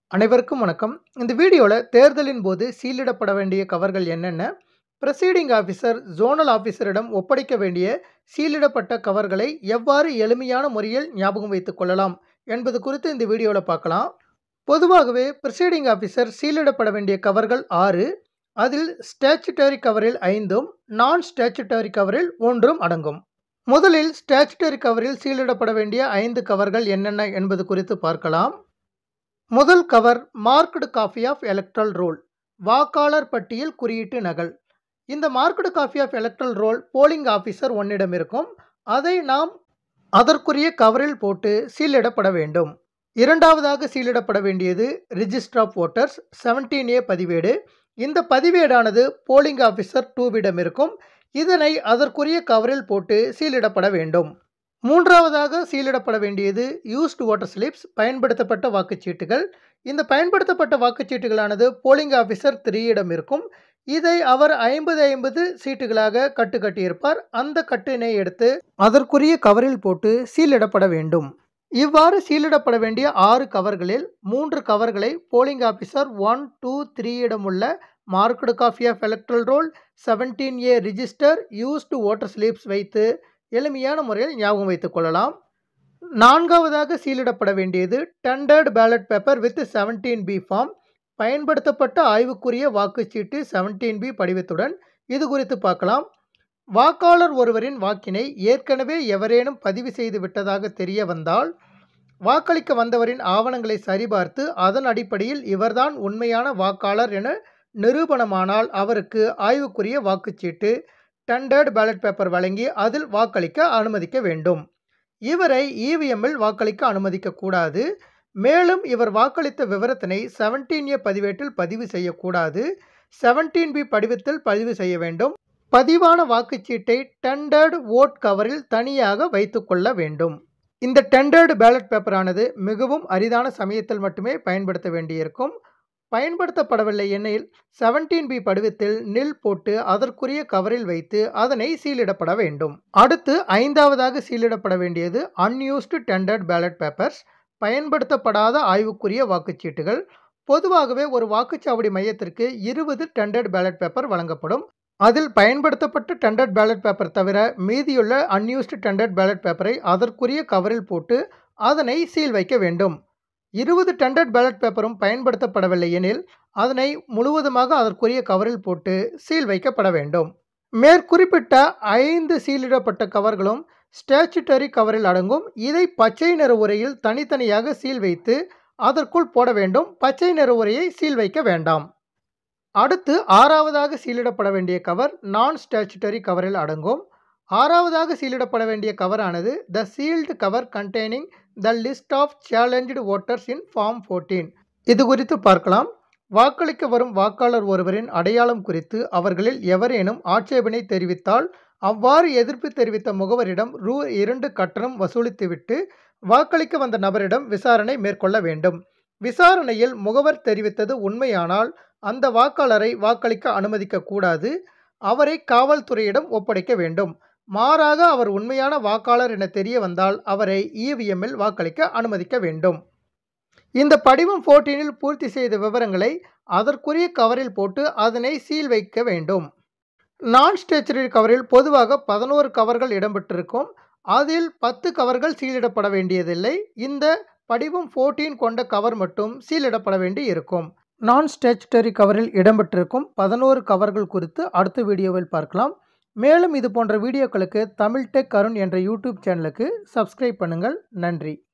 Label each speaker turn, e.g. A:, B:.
A: அனைவருக்கும் வணக்கம் இந்த வீடியோவில் தேர்தலின் போது சீலிடப்பட வேண்டிய கவர்கள் என்னென்ன ப்ரெசீடிங் ஆஃபீஸர் ஜோனல் ஆஃபீஸரிடம் ஒப்படைக்க வேண்டிய சீலிடப்பட்ட கவர்களை எவ்வாறு எளிமையான முறையில் ஞாபகம் வைத்துக் கொள்ளலாம் என்பது குறித்து இந்த வீடியோவில் பார்க்கலாம் பொதுவாகவே ப்ரெசீடிங் ஆஃபீஸர் சீலிடப்பட வேண்டிய கவர்கள் ஆறு அதில் ஸ்டாச்சுட்டரி கவரில் ஐந்தும் நான் ஸ்டாச்சுட்டரி கவரில் ஒன்றும் அடங்கும் முதலில் ஸ்டாச்சுட்டரி கவரில் சீலிடப்பட வேண்டிய ஐந்து கவர்கள் என்னென்ன என்பது குறித்து பார்க்கலாம் முதல் cover marked copy of electoral roll வாக்காளர் பட்டியல் குறியீட்டு நகல் இந்த marked copy of electoral roll polling officer ஒன்னிடம் இருக்கும் அதை நாம் அதற்குரிய கவரில் போட்டு சீலிடப்பட வேண்டும் இரண்டாவதாக சீலிடப்பட வேண்டியது register of voters seventeen A பதிவேடு இந்த பதிவேடானது போலிங் ஆஃபீஸர் டூவிடம் இருக்கும் இதனை அதற்குரிய கவரில் போட்டு சீலிடப்பட வேண்டும் மூன்றாவதாக சீலிடப்பட வேண்டியது யூஸ்டு ஓட்டர் ஸ்லிப்ஸ் பயன்படுத்தப்பட்ட வாக்குச்சீட்டுகள் இந்த பயன்படுத்தப்பட்ட வாக்குச்சீட்டுகளானது போலிங் ஆஃபீஸர் த்ரீயிடம் இருக்கும் இதை அவர் ஐம்பது ஐம்பது சீட்டுகளாக கட்டு கட்டியிருப்பார் அந்த கட்டினை எடுத்து அதற்குரிய கவரில் போட்டு சீலிடப்பட வேண்டும் இவ்வாறு சீலிடப்பட வேண்டிய ஆறு கவர்களில் மூன்று கவர்களை போலிங் ஆஃபீஸர் ஒன் டூ த்ரீயிடம் உள்ள marked copy of electoral roll seventeen A register used voter slips வைத்து எளிமையான முறையில் ஞாபகம் வைத்துக் கொள்ளலாம் நான்காவதாக சீலிடப்பட வேண்டியது tendered ballot paper with seventeen B form பயன்படுத்தப்பட்ட ஆய்வுக்குரிய வாக்குச்சீட்டு செவன்டீன் பி படிவத்துடன் இது குறித்து பார்க்கலாம் வாக்காளர் ஒருவரின் வாக்கினை ஏற்கனவே எவரேனும் பதிவு செய்து விட்டதாக தெரிய வந்தால் வாக்களிக்க வந்தவரின் ஆவணங்களை சரிபார்த்து அதன் அடிப்படையில் இவர்தான் உண்மையான வாக்காளர் என நிரூபணமானால் அவருக்கு ஆய்வுக்குரிய வாக்குச்சீட்டு டெண்டர்டு பேலட் பேப்பர் வழங்கி அதில் வாக்களிக்க அனுமதிக்க வேண்டும் இவரை இவிஎம்மில் வாக்களிக்க அனுமதிக்கக்கூடாது மேலும் இவர் வாக்களித்த விவரத்தினை செவன்டீன் ஏ பதிவேட்டில் பதிவு செய்யக்கூடாது செவன்டீன் பி படிவத்தில் பதிவு செய்ய வேண்டும் பதிவான வாக்குச்சீட்டை டெண்டர்டு ஓட் கவரில் தனியாக வைத்துக்கொள்ள வேண்டும் இந்த டெண்டர்டு பேலட் பேப்பரானது மிகவும் அரிதான சமயத்தில் மட்டுமே பயன்படுத்த வேண்டியிருக்கும் பயன்படுத்தப்படவில்லை எனில் செவன்டீன் பி படிவத்தில் நில் போட்டு அதற்குரிய கவரில் வைத்து அதனை சீலிடப்பட வேண்டும் அடுத்து ஐந்தாவதாக சீலிடப்பட வேண்டியது அன்யூஸ்டு டெண்டர்ட் பேலட் பேப்பர்ஸ் பயன்படுத்தப்படாத ஆய்வுக்குரிய வாக்குச்சீட்டுகள் பொதுவாகவே ஒரு வாக்குச்சாவடி மையத்திற்கு இருபது டெண்டர்ட் பேலட் பேப்பர் வழங்கப்படும் அதில் பயன்படுத்தப்பட்ட டெண்டர்ட் பேலட் பேப்பர் தவிர மீதியுள்ள அன்யூஸ்டு டெண்டர்ட் பேலட் பேப்பரை அதற்குரிய கவரில் போட்டு அதனை சீல் வைக்க வேண்டும் இருபது டெண்டர்ட் பேலட் பேப்பரும் பயன்படுத்தப்படவில்லை எனில் அதனை முழுவதுமாக அதற்குரிய கவரில் போட்டு சீல் வைக்கப்பட வேண்டும் மேற்குறிப்பிட்ட ஐந்து சீலிடப்பட்ட கவர்களும் ஸ்டாச்சுட்டரி கவரில் அடங்கும் இதை பச்சை நிற உரையில் தனித்தனியாக சீல் வைத்து அதற்குள் போட வேண்டும் பச்சை நிற உரையை சீல் வைக்க வேண்டாம் அடுத்து ஆறாவதாக சீலிடப்பட வேண்டிய கவர் நான் ஸ்டாச்சுட்டரி கவரில் அடங்கும் ஆறாவதாக சீலிடப்பட வேண்டிய கவரானது the sealed cover containing the list of challenge voters in form fourteen இது குறித்து பார்க்கலாம் வாக்களிக்க வரும் வாக்காளர் ஒருவரின் அடையாளம் குறித்து அவர்களில் எவரேனும் ஆட்சேபனை தெரிவித்தால் அவ்வாறு எதிர்ப்பு தெரிவித்த முகவரிடம் ரூ இரண்டு கட்டணம் வசூலித்துவிட்டு வாக்களிக்க வந்த நபரிடம் விசாரணை மேற்கொள்ள வேண்டும் விசாரணையில் முகவர் தெரிவித்தது உண்மையானால் அந்த வாக்காளரை வாக்களிக்க அனுமதிக்க கூடாது அவரை காவல்துறையிடம் ஒப்படைக்க வேண்டும் மாறாக அவர் உண்மையான வாக்காளர் என தெரிய வந்தால் அவரை இவிஎம்மில் வாக்களிக்க அனுமதிக்க வேண்டும் இந்த படிவம் போர்டீனில் பூர்த்தி செய்த விவரங்களை அதற்குரிய கவரில் போட்டு அதனை சீல் வைக்க வேண்டும் நான் ஸ்டேச்சரி கவரில் பொதுவாக பதினோரு கவர்கள் இடம்பெற்றிருக்கும் அதில் பத்து கவர்கள் சீலிடப்பட வேண்டியதில்லை இந்த படிவம் ஃபோர்டீன் கொண்ட கவர் மட்டும் சீலிடப்பட வேண்டி இருக்கும் நான் ஸ்டேச்சுட்டரி கவரில் இடம்பெற்றிருக்கும் பதினோரு கவர்கள் குறித்து அடுத்த வீடியோவில் பார்க்கலாம் மேலும் இது போன்ற வீடியோக்களுக்கு தமிழ் டெக் அருண் என்ற யூடியூப் சேனலுக்கு சப்ஸ்கிரைப் பண்ணுங்கள் நன்றி